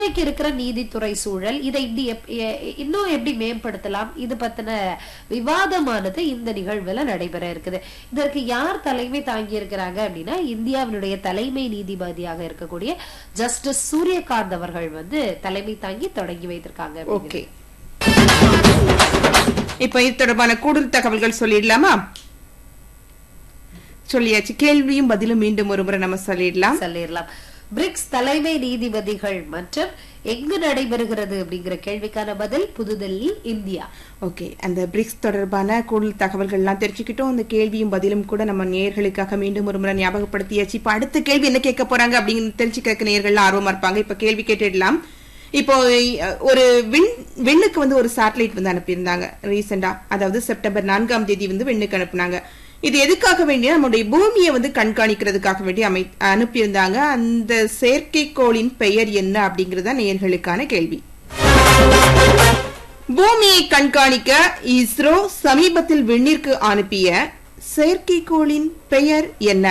இன்னைக்கு இருக்கிற நீதித்துறை சூழல் இதை இப்படி எப்- எ- இன்னும் எப்படி மேம்படுத்தலாம் இது பத்தின விவாதமானது இந்த நிகழ்வுல நடைபெற இருக்குது இதற்கு யார் தலைமை தாங்கி இருக்கிறாங்க அப்படின்னா இந்தியாவினுடைய தலைமை நீதிபதியாக இருக்கக்கூடிய ஜஸ்டிஸ் சூரியகாந்த் அவர்கள் வந்து தலைமை தாங்கி தொடங்கி வைத்திருக்காங்க ஓகே இப்ப இது தொடர்பான கூடுதல் தகவல்கள் சொல்லிடலாமா சொல்லியாச்சு கேள்வியும் பதிலும் மீண்டும் ஒரு முறை நம்ம சொல்லிடலாம் சொல்லிடலாம் பிரிக்ஸ் தலைமை நீதிபதிகள் மற்றும் எங்கு நடைபெறுகிறது அப்படிங்கிற கேள்விக்கான பதில் புதுடெல்லி இந்தியா ஓகே அந்த பிரிக்ஸ் தொடர்பான கூடுதல் தகவல்கள்லாம் தெரிஞ்சுக்கிட்டோம் அந்த கேள்வியும் பதிலும் கூட நம்ம நேயர்களுக்காக மீண்டும் ஒரு முறை ஞாபகப்படுத்தியாச்சு இப்ப அடுத்த கேள்வி என்ன கேட்க போறாங்க அப்படின்னு தெரிஞ்சுக்க நேயர்கள்லாம் ஆர்வமா இருப்பாங்க இப்ப கேள்வி கேட்டுடலாம் இப்போ அஹ், ஒரு விண் விண்ணுக்கு வந்து ஒரு சேட்டலைட் வந்து அனுப்பியிருந்தாங்க ரீசெண்டா அதாவது செப்டம்பர் நான்காம் தேதி வந்து விண்ணுக்கு அனுப்புனாங்க இது எதுக்காக வேண்டிய நம்முடைய பூமியை வந்து கண்காணிக்கிறதுக்காக வேண்டி அமை அனுப்பியிருந்தாங்க அந்த செயற்கைக்கோளின் பெயர் என்ன அப்படிங்கறத நேயர்களுக்கான கேள்வி பூமியை கண்காணிக்க இஸ்ரோ சமீபத்தில் விண்ணிற்கு அனுப்பிய செயற்கைக்கோளின் பெயர் என்ன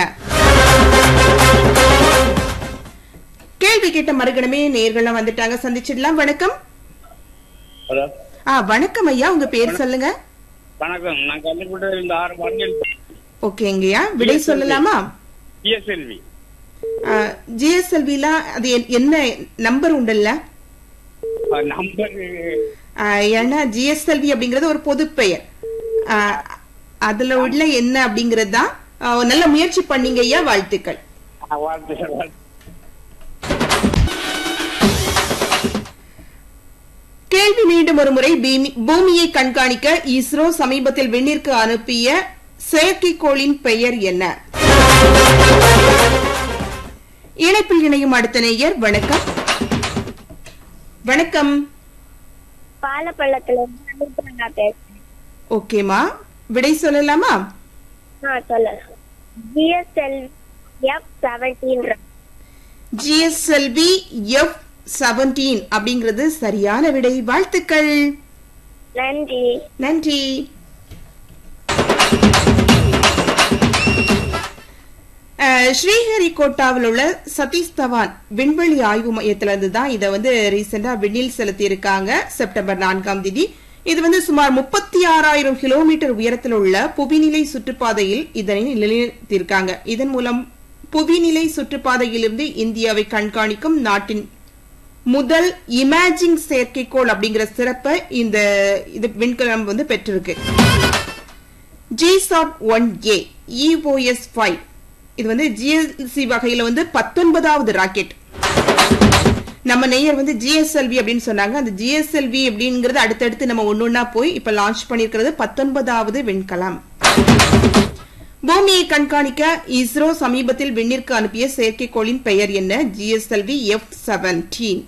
கேள்வி கேட்ட மறுகணமே நேர்கள்லாம் வந்துட்டாங்க சந்திச்சிடலாம் வணக்கம் ஹலோ ஆ வணக்கம் ஐயா உங்க பேர் சொல்லுங்க வணக்கம் நான் கள்ளிப்பட்டு இந்த ஆறு மணியில் ஓகேங்கய்யா விடை சொல்லலாமா பிஎஸ்எல்வி ஜிஎஸ்எல்வில அது என்- என்ன நம்பர் உண்டல்ல நம்பர் ஆ, ஏன்னா ஜிஎஸ்எல்வி அப்படிங்கறது ஒரு பொது பெயர் ஆ, அதுல உள்ள என்ன அப்படிங்கறது தான் ஆ, நல்ல முயற்சி பண்ணீங்க ஐயா வாழ்த்துக்கள் வாழ்த்துக்கள் வாழ்த்து. கேள்வி மீண்டும் ஒரு முறை பீமி- பூமியை கண்காணிக்க இஸ்ரோ சமீபத்தில் விண்ணிற்கு அனுப்பிய செயற்கைக்கோளின் பெயர் என்ன இணைப்பில் இணையும் அடுத்த நேயர் வணக்கம் வணக்கம் பாலப்பள்ளத்துல இருந்து அனுப்புறேன் நான் பேசுறேன் ஓகேமா விடை சொல்லலாமா ஆ சொல்லலாம் GSL F seventeen GSLV F seventeen அப்படிங்கிறது சரியான விடை வாழ்த்துக்கள் நன்றி நன்றி அஹ், ஸ்ரீஹரிகோட்டாவில் உள்ள சதீஷ் தவான் விண்வெளி ஆய்வு மையத்திலிருந்து தான் இதை வந்து ரீசெண்டா விண்ணில் செலுத்தி இருக்காங்க செப்டம்பர் நான்காம் தேதி இது வந்து சுமார் முப்பத்தி ஆறாயிரம் கிலோமீட்டர் உயரத்தில் உள்ள புவிநிலை சுற்றுப்பாதையில் இதனை நிலைநிறுத்தியிருக்காங்க இதன் மூலம் புவிநிலை சுற்றுப்பாதையிலிருந்து இந்தியாவை கண்காணிக்கும் நாட்டின் முதல் இமேஜிங் செயற்கைக்கோள் அப்படிங்கிற சிறப்பை இந்த இது விண்கலம் வந்து பெற்றிருக்கு GSAT one A EOS five இது வந்து ஜிஎஸ்சி வகையில வந்து பத்தொன்பதாவது ராக்கெட் நம்ம நேயர் வந்து ஜிஎஸ்எல்வி அப்படின்னு சொன்னாங்க அந்த ஜிஎஸ்எல்வி அப்படிங்கிறது அடுத்தடுத்து நம்ம ஒன்னொன்னா போய் இப்ப லான்ச் பண்ணிருக்கிறது பத்தொன்பதாவது விண்கலம் பூமியை கண்காணிக்க இஸ்ரோ சமீபத்தில் விண்ணிற்கு அனுப்பிய செயற்கைக்கோளின் பெயர் என்ன ஜிஎஸ்எல்வி எஃப் செவன்டீன்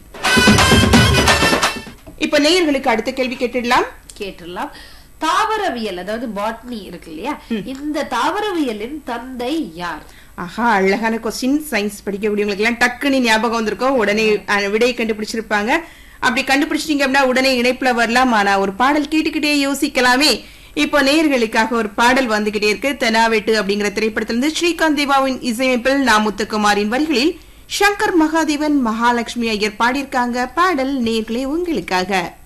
இப்ப நேயர்களுக்கு அடுத்த கேள்வி கேட்டுடலாம் கேட்டுடலாம் தாவரவியல் அதாவது பாட்னி இருக்கு இல்லையா இந்த தாவரவியலின் தந்தை யார் ஆஹா அழகான கொஸ்டின் சயின்ஸ் படிக்கக்கூடியவங்களுக்கு எல்லாம் டக்குன்னு ஞாபகம் வந்திருக்கும் உடனே அஹ், விடையை கண்டுபிடிச்சிருப்பாங்க அப்படி கண்டுபிடிச்சிட்டீங்க அப்படின்னா உடனே இணைப்புல வரலாம் ஆனா ஒரு பாடல் கேட்டுக்கிட்டே யோசிக்கலாமே இப்போ நேயர்களுக்காக ஒரு பாடல் வந்துகிட்டே இருக்கு தெனாவெட்டு அப்படிங்கிற திரைப்படத்திலிருந்து ஸ்ரீகாந்த் தேவாவின் இசையமைப்பில் நா முத்துக்குமாரின் வரிகளில் சங்கர் மகாதேவன் மகாலட்சுமி ஐயர் பாடியிருக்காங்க பாடல் நேர்களே உங்களுக்காக